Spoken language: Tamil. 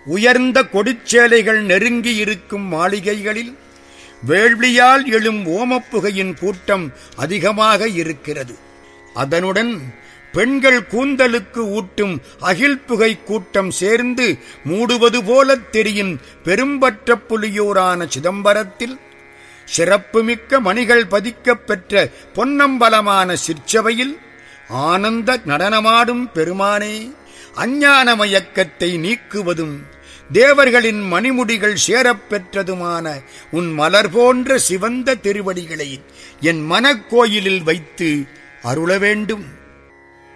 உயர்ந்த கொடிச்சேலைகள் நெருங்கி இருக்கும் மாளிகைகளில் வேள்வியால் எழும் ஓமப்புகையின் கூட்டம் அதிகமாக இருக்கிறது அதனுடன் பெண்கள் கூந்தலுக்கு ஊட்டும் அகில் புகை கூட்டம் சேர்ந்து மூடுவது போலத் தெரியும் பெரும்பற்ற புலியூரான சிதம்பரத்தில் சிறப்புமிக்க மணிகள் பதிக்கப் பெற்ற பொன்னம்பலமான சிற்சபையில் ஆனந்த நடனமாடும் பெருமானே அஞ்ஞான மயக்கத்தை நீக்குவதும் தேவர்களின் மணிமுடிகள் சேரப் பெற்றதுமான உன் மலர் போன்ற சிவந்த திருவடிகளை என் மனக்கோயிலில் வைத்து அருள வேண்டும்